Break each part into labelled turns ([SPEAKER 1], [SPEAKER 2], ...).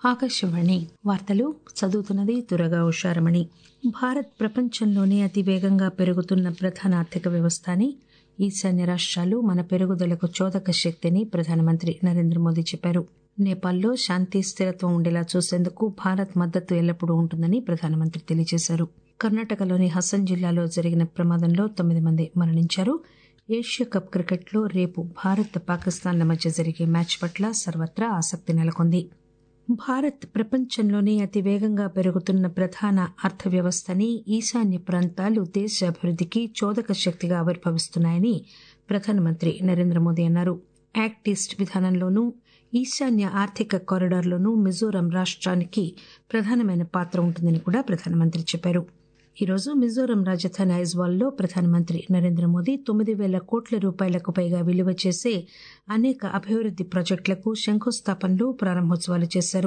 [SPEAKER 1] ఆకాశవాణి వార్తలు చదువుతున్నది దురగా ఉషారమణి భారత్ ప్రపంచంలోనే అతి వేగంగా పెరుగుతున్న ప్రధాన ఆర్థిక వ్యవస్థ అని ఈశాన్య రాష్ట్రాలు మన పెరుగుదలకు చోదక శక్తిని ప్రధానమంత్రి నరేంద్ర మోదీ చెప్పారు నేపాల్లో శాంతి స్థిరత్వం ఉండేలా చూసేందుకు భారత్ మద్దతు ఎల్లప్పుడూ ఉంటుందని ప్రధానమంత్రి తెలియజేశారు కర్ణాటకలోని హసన్ జిల్లాలో జరిగిన ప్రమాదంలో తొమ్మిది మంది మరణించారు ఏషియా కప్ క్రికెట్లో రేపు భారత్ పాకిస్తాన్ల మధ్య జరిగే మ్యాచ్ పట్ల సర్వత్రా ఆసక్తి నెలకొంది భారత్ ప్రపంచంలోనే అతి వేగంగా పెరుగుతున్న ప్రధాన అర్థవ్యవస్థని ఈశాన్య ప్రాంతాలు దేశ అభివృద్దికి చోదక శక్తిగా ఆవిర్భవిస్తున్నాయని ప్రధానమంత్రి నరేంద్ర మోదీ అన్నారు యాక్ట్ ఈస్ట్ విధానంలోనూ ఈశాన్య ఆర్థిక కారిడార్లోనూ మిజోరాం రాష్ట్రానికి ప్రధానమైన పాత్ర ఉంటుందని కూడా ప్రధానమంత్రి చెప్పారు ఈరోజు మిజోరాం రాజధాని ఐజ్వాల్లో ప్రధానమంత్రి నరేంద్ర మోదీ తొమ్మిది పేల కోట్ల రూపాయలకు పైగా విలువ చేసే అనేక అభివృద్ది ప్రాజెక్టులకు శంకుస్థాపనలు ప్రారంభోత్సవాలు చేశారు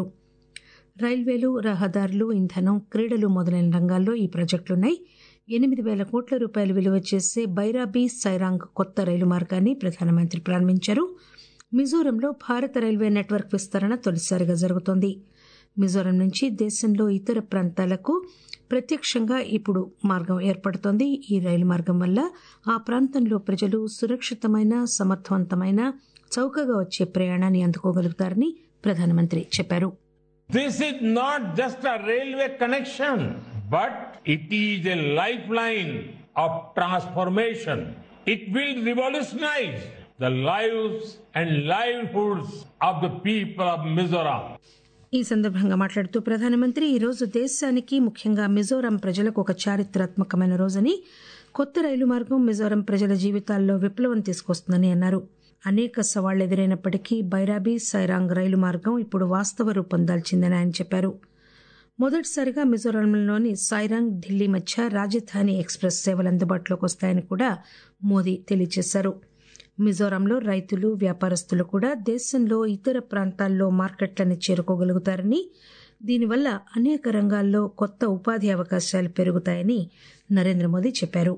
[SPEAKER 1] రైల్వేలు రహదారులు ఇంధనం క్రీడలు మొదలైన రంగాల్లో ఈ ప్రాజెక్టులున్నాయి ఎనిమిది పేల కోట్ల రూపాయలు విలువ చేసే బైరాబీ సైరాంగ్ కొత్త రైలు మార్గాన్ని ప్రధానమంత్రి ప్రారంభించారు మిజోరంలో భారత రైల్వే నెట్వర్క్ విస్తరణ తొలిసారిగా జరుగుతోంది మిజోరం నుంచి దేశంలో ఇతర ప్రాంతాలకు ప్రత్యక్షంగా ఇప్పుడు మార్గం ఏర్పడుతోంది ఈ రైలు మార్గం వల్ల ఆ ప్రాంతంలో ప్రజలు సురక్షితమైన సమర్థవంతమైన చౌకగా వచ్చే ప్రయాణాన్ని అందుకోగలుగుతారని ప్రధానమంత్రి చెప్పారు
[SPEAKER 2] This is not just a railway connection, but it is a lifeline of transformation. It will revolutionize the lives and livelihoods of the people of Mizoram.
[SPEAKER 1] ఈ సందర్భంగా మాట్లాడుతూ ప్రధానమంత్రి ఈ రోజు దేశానికి ముఖ్యంగా మిజోరాం ప్రజలకు ఒక చారిత్రాత్మకమైన రోజని కొత్త రైలు మార్గం మిజోరాం ప్రజల జీవితాల్లో విప్లవం తీసుకొస్తుందని అన్నారు అనేక సవాళ్లు ఎదురైనప్పటికీ బైరాబీ సైరాంగ్ రైలు మార్గం ఇప్పుడు వాస్తవ రూపం దాల్చిందని ఆయన చెప్పారు మొదటిసారిగా మిజోరాంలోని సైరాంగ్ ఢిల్లీ మధ్య రాజధాని ఎక్స్ప్రెస్ సేవలు అందుబాటులోకి వస్తాయని కూడా మోదీ తెలియజేశారు మిజోరాంలో రైతులు వ్యాపారస్తులు కూడా దేశంలో ఇతర ప్రాంతాల్లో మార్కెట్లను చేరుకోగలుగుతారని దీనివల్ల అనేక రంగాల్లో కొత్త ఉపాధి అవకాశాలు పెరుగుతాయని నరేంద్ర మోదీ చెప్పారు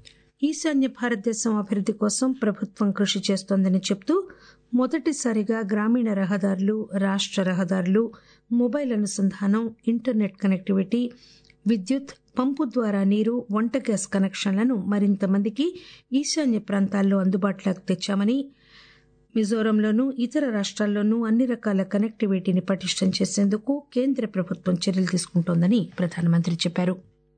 [SPEAKER 1] ఈశాన్య భారతదేశం అభివృద్ది కోసం ప్రభుత్వం కృషి చేస్తోందని చెబుతూ మొదటిసారిగా గ్రామీణ రహదారులు రాష్ట్ర రహదారులు మొబైల్ అనుసంధానం ఇంటర్నెట్ కనెక్టివిటీ విద్యుత్ పంపు ద్వారా నీరు వంట గ్యాస్ కనెక్షన్లను మరింత మందికి ఈశాన్య ప్రాంతాల్లో అందుబాటులోకి తెచ్చామని మిజోరంలోనూ ఇతర రాష్ట్రాల్లోనూ అన్ని రకాల కనెక్టివిటీని పటిష్టం చేసేందుకు కేంద్ర ప్రభుత్వం చర్యలు తీసుకుంటోందని ప్రధానమంత్రి చెప్పారు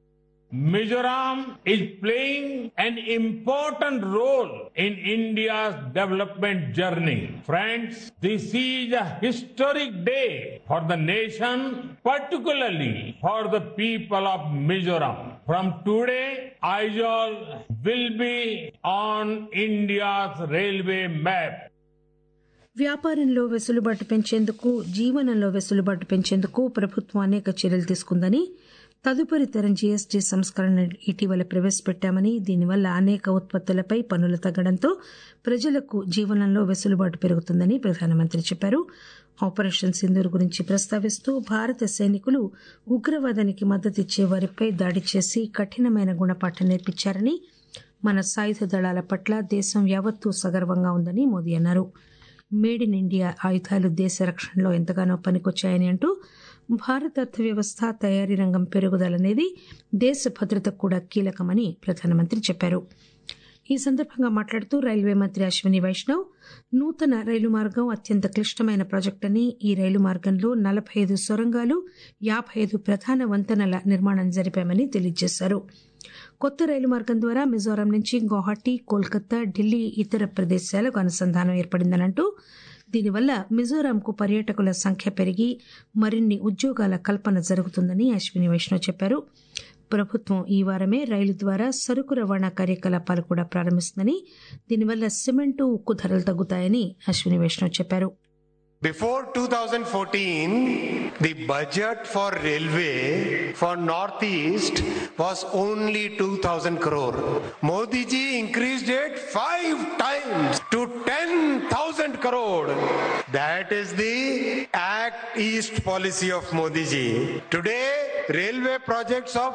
[SPEAKER 2] Mizoram is playing an important role in India's development journey. Friends, this is a historic day for the nation, particularly for the people of Mizoram. From today, Aizawl will be on India's railway map.
[SPEAKER 1] వ్యాపారంలో వెసులుబాటు పెంచేందుకు జీవనంలో వెసులుబాటు పెంచేందుకు ప్రభుత్వం అనేక చర్యలు తీసుకుందని తదుపరి తరం జీఎస్టీ సంస్కరణ ఇటీవల ప్రవేశపెట్టామని దీనివల్ల అనేక ఉత్పత్తులపై పన్నులు తగ్గడంతో ప్రజలకు జీవనంలో వెసులుబాటు పెరుగుతుందని ప్రధానమంత్రి చెప్పారు ఆపరేషన్ సింధూర్ గురించి ప్రస్తావిస్తూ భారత సైనికులు ఉగ్రవాదానికి మద్దతిచ్చే వారిపై దాడి చేసి కఠినమైన గుణపాఠం నేర్పించారని మన సాయుధ దళాల పట్ల దేశం యావత్తూ సగర్వంగా ఉందని మోదీ అన్నారు మేడ్ ఇన్ ఇండియా ఆయుధాలు దేశ రక్షణలో ఎంతగానో పనికొచ్చాయని అంటూ భారత అర్థవ్యవస్థ తయారీ రంగం పెరుగుదలనేది దేశ భద్రతకు కూడా కీలకమని ప్రధానమంత్రి చెప్పారు ఈ సందర్భంగా మాట్లాడుతూ రైల్వే మంత్రి అశ్విని వైష్ణవ్ నూతన రైలు మార్గం అత్యంత క్లిష్టమైన ప్రాజెక్ట్ అని ఈ రైలు మార్గంలో నలభై ఐదు సొరంగాలు యాభై ఐదు ప్రధాన వంతెనల నిర్మాణం జరిపామని తెలియజేశారు కొత్త రైలు మార్గం ద్వారా మిజోరాం నుంచి గౌహటి కోల్కతా ఢిల్లీ ఇతర ప్రదేశాలకు అనుసంధానం ఏర్పడిందని అంటూ దీనివల్ల మిజోరాంకు పర్యాటకుల సంఖ్య పెరిగి మరిన్ని ఉద్యోగాల కల్పన జరుగుతుందని అశ్విని వైష్ణవ్ చెప్పారు ప్రభుత్వం ఈ వారమే రైలు ద్వారా సరుకు రవాణా కార్యకలాపాలు కూడా ప్రారంభిస్తుందని దీనివల్ల సిమెంటు ఉక్కు ధరలు తగ్గుతాయని అశ్విని వైష్ణవ్ చెప్పారు
[SPEAKER 3] Before 2014, the budget for railway for Northeast was only 2000 crore. Modi ji increased it five times to 10,000 crore. That is the Act East policy of Modi ji. Today, railway projects of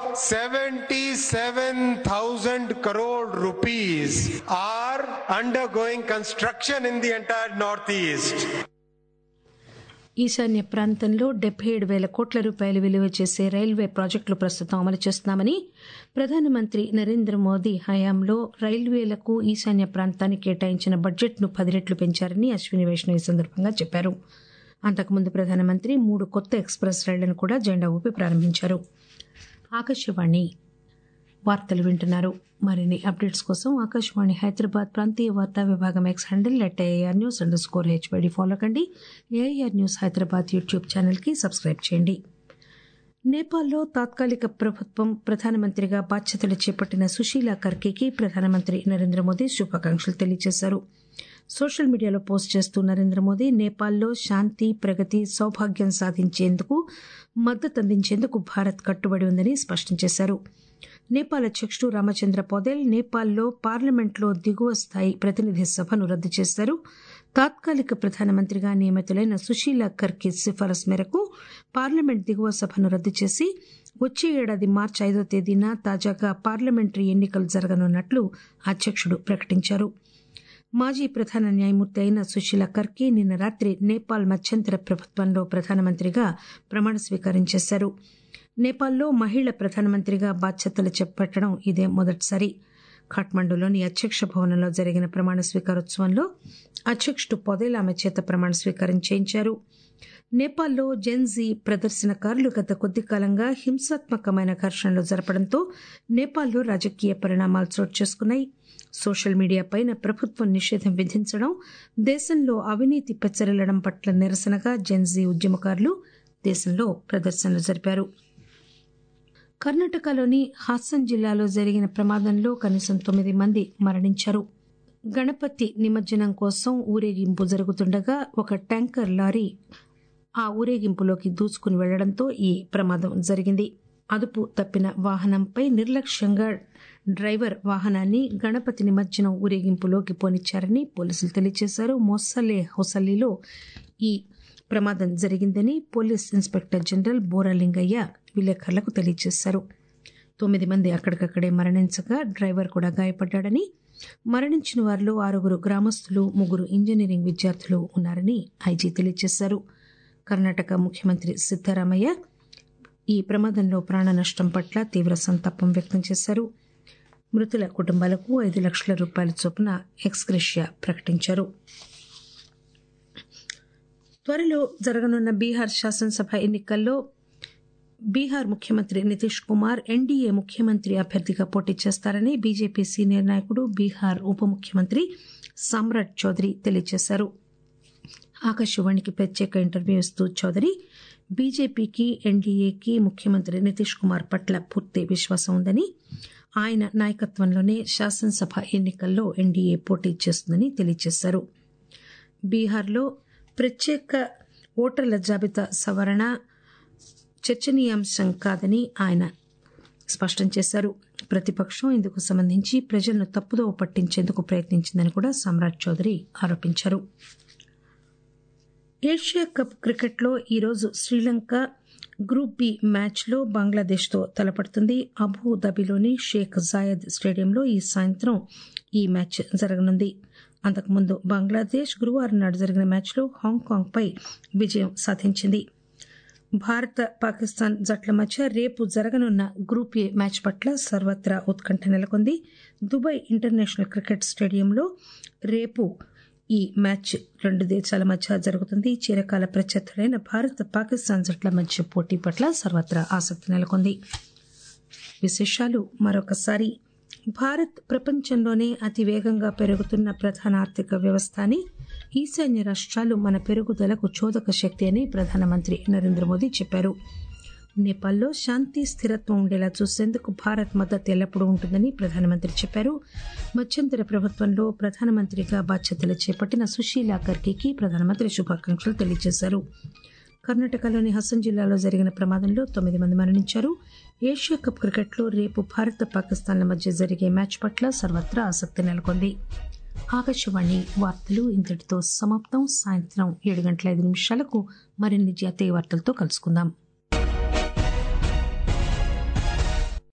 [SPEAKER 3] 77,000 crore rupees are undergoing construction in the entire Northeast.
[SPEAKER 1] ఈశాన్య ప్రాంతంలో డెబ్బై ఏడు వేల కోట్ల రూపాయలు విలువ చేసే railway ప్రాజెక్టులు ప్రస్తుతం అమలు చేస్తున్నామని ప్రధానమంత్రి నరేంద్ర మోదీ హయాంలో రైల్వేలకు ఈశాన్య ప్రాంతానికి కేటాయించిన బడ్జెట్ను పది రెట్లు పెంచారని అశ్విని వైష్ణవ్ ఈ సందర్భంగా చెప్పారు అంతకుముందు ప్రధానమంత్రి మూడు కొత్త ఎక్స్ప్రెస్ రైళ్లను కూడా జెండా ఊపి ప్రారంభించారు ఆకాశవాణి వార్తలు వింటున్నారు మరిన్ని అప్డేట్స్ కోసం ఆకాశవాణి హైదరాబాద్ ప్రాంతీయ వార్తా విభాగం X handle at air news underscore హెచ్బడి ఫాలో కండి ఏఆర్ న్యూస్ హైదరాబాద్ యూట్యూబ్ ఛానల్కి సబ్స్క్రైబ్ చేయండి నేపాల్లో తాత్కాలిక ప్రభుత్వం ప్రధానమంత్రిగా బాధ్యతలు చేపట్టిన సుశీలా కర్కేకి ప్రధానమంత్రి నరేంద్ర మోదీ శుభాకాంక్షలు తెలియజేశారు సోషల్ మీడియాలో పోస్ట్ చేస్తూ నరేంద్ర మోదీ నేపాల్లో శాంతి ప్రగతి సౌభాగ్యం సాధించేందుకు మద్దతు అందించేందుకు భారత్ కట్టుబడి ఉందని స్పష్టం చేశారు నేపాల్ అధ్యక్షుడు రామచంద్ర పౌదెల్ నేపాల్లో పార్లమెంట్లో దిగువ స్థాయి ప్రతినిధి సభను రద్దు చేశారు తాత్కాలిక ప్రధానమంత్రిగా నియమితులైన సుశీలా కర్కి సిఫారసు మేరకు పార్లమెంట్ దిగువ సభను రద్దు చేసి వచ్చే ఏడాది మార్చి ఐదో తేదీన తాజాగా పార్లమెంటరీ ఎన్నికలు జరగనున్నట్లు అధ్యక్షుడు ప్రకటించారు మాజీ ప్రధాన న్యాయమూర్తి అయిన సుశీల కర్కి నిన్న రాత్రి నేపాల్ మధ్యంతర ప్రభుత్వంలో ప్రధానమంత్రిగా ప్రమాణ స్వీకారం చేశారు నేపాల్లో మహిళ ప్రధానమంత్రిగా బాధ్యతలు చేపట్టడం ఇదే మొదటిసారి ఖాట్మండులోని అధ్యక్ష భవనంలో జరిగిన ప్రమాణ స్వీకారోత్సవంలో అధ్యక్షుడు పొదేల్ ఆమె చేత ప్రమాణ స్వీకారం చేయించారు నేపాల్లో జెన్జీ ప్రదర్శనకారులు గత కొద్ది కాలంగా హింసాత్మకమైన ఘర్షణలు జరపడంతో నేపాల్లో రాజకీయ పరిణామాలు చోటు చేసుకున్నాయి సోషల్ మీడియా పైన ప్రభుత్వం నిషేధం విధించడం దేశంలో అవినీతి పెచ్చరిల్లడం పట్ల నిరసనగా జెన్జీ ఉద్యమకారులు దేశంలో ప్రదర్శనలు జరిపారు కర్ణాటకలోని హాసన్ జిల్లాలో జరిగిన ప్రమాదంలో కనీసం తొమ్మిది మంది మరణించారు గణపతి నిమజ్జనం కోసం ఊరేగింపు జరుగుతుండగా ఒక ట్యాంకర్ లారీ ఆ ఊరేగింపులోకి దూసుకుని వెళ్లడంతో ఈ ప్రమాదం జరిగింది అదుపు తప్పిన వాహనంపై నిర్లక్ష్యంగా డ్రైవర్ వాహనాన్ని గణపతి నిమజ్జనం ఊరేగింపులోకి పోనిచ్చారని పోలీసులు తెలియజేశారు మోసలే హొసల్లిలో ఈ ప్రమాదం జరిగిందని పోలీస్ ఇన్స్పెక్టర్ జనరల్ బోరాలింగయ్య విలేకరులకు తెలియజేశారు తొమ్మిది మంది అక్కడికక్కడే మరణించగా డ్రైవర్ కూడా గాయపడ్డాడని మరణించిన వారిలో ఆరుగురు గ్రామస్తులు ముగ్గురు ఇంజనీరింగ్ విద్యార్థులు ఉన్నారని ఐజీ తెలియజేశారు కర్ణాటక ముఖ్యమంత్రి సిద్దరామయ్య ఈ ప్రమాదంలో ప్రాణ నష్టం పట్ల తీవ్ర సంతాపం వ్యక్తం చేశారు మృతుల కుటుంబాలకు ఐదు లక్షల రూపాయల చొప్పున ఎక్స్గ్రెషియా ప్రకటించారు త్వరలో జరగనున్న బీహార్ శాసనసభ ఎన్నికల్లో బీహార్ ముఖ్యమంత్రి నితీష్ కుమార్ ఎన్డీఏ ముఖ్యమంత్రి అభ్యర్థిగా పోటీ చేస్తారని బీజేపీ సీనియర్ నాయకుడు బీహార్ ఉప ముఖ్యమంత్రి సామ్రాట్ చౌదరి తెలియజేశారు ఆకాశవాణికి ప్రత్యేక ఇంటర్వ్యూ ఇస్తూ చౌదరి బీజేపీకి ఎన్డీఏకి ముఖ్యమంత్రి నితీష్ కుమార్ పట్ల పూర్తి విశ్వాసం ఉందని ఆయన నాయకత్వంలోనే శాసనసభ ఎన్నికల్లో ఎన్డీఏ పోటీ చేస్తుందని తెలియజేశారు బీహార్లో ప్రత్యేక ఓటర్ల జాబితా సవరణ చర్చనీయాంశం కాదని ఆయన స్పష్టం చేశారు ప్రతిపక్షం ఇందుకు సంబంధించి ప్రజలను తప్పుదోవ పట్టించేందుకు ప్రయత్నించిందని కూడా సమ్రాట్ చౌదరి ఆరోపించారు ఏషియా కప్ క్రికెట్లో ఈరోజు శ్రీలంక గ్రూప్ బి మ్యాచ్లో బంగ్లాదేశ్తో తలపడుతుంది అబుదాబిలోని షేక్ జాయద్ స్టేడియంలో ఈ సాయంత్రం ఈ మ్యాచ్ జరగనుంది అంతకుముందు బంగ్లాదేశ్ గురువారం నాడు జరిగిన మ్యాచ్లో హాంకాంగ్పై విజయం సాధించింది భారత పాకిస్తాన్ జట్ల మధ్య రేపు జరగనున్న గ్రూప్ ఏ మ్యాచ్ పట్ల సర్వత్రా ఉత్కంఠ నెలకొంది దుబాయ్ ఇంటర్నేషనల్ క్రికెట్ స్టేడియంలో రేపు ఈ మ్యాచ్ రెండు దేశాల మధ్య జరుగుతుంది చిరకాల ప్రత్యర్థులైన భారత్ పాకిస్తాన్ జట్ల మధ్య పోటీ పట్ల సర్వత్రా ఆసక్తి నెలకొంది విశేషాలు మరొకసారి భారత్ ప్రపంచంలోనే అతి వేగంగా పెరుగుతున్న ప్రధాన ఆర్థిక వ్యవస్థ అని ఈశాన్య రాష్ట్రాలు మన పెరుగుదలకు చోదక శక్తి అని ప్రధానమంత్రి నరేంద్ర మోదీ చెప్పారు నేపాల్లో శాంతి స్థిరత్వం ఉండేలా చూసేందుకు భారత్ మద్దతు ఎల్లప్పుడూ ఉంటుందని ప్రధానమంత్రి చెప్పారు మధ్యంతర ప్రభుత్వంలో ప్రధానమంత్రిగా బాధ్యతలు చేపట్టిన సుశీలా కర్కీకి ప్రధానమంత్రి శుభాకాంక్షలు తెలియజేశారు కర్ణాటకలోని హసన్ జిల్లాలో జరిగిన ప్రమాదంలో తొమ్మిది మంది మరణించారు ఏషియా కప్ క్రికెట్లో రేపు భారత్ పాకిస్తాన్ల మధ్య జరిగే మ్యాచ్ పట్ల సర్వత్రా ఆసక్తి నెలకొంది ఆకాశవాణి వార్తలు ఇంతటితో సమాప్తం సాయంత్రం ఏడు గంటల ఐదు నిమిషాలకు మరిన్ని జాతీయ వార్తలతో కలుసుకుందాం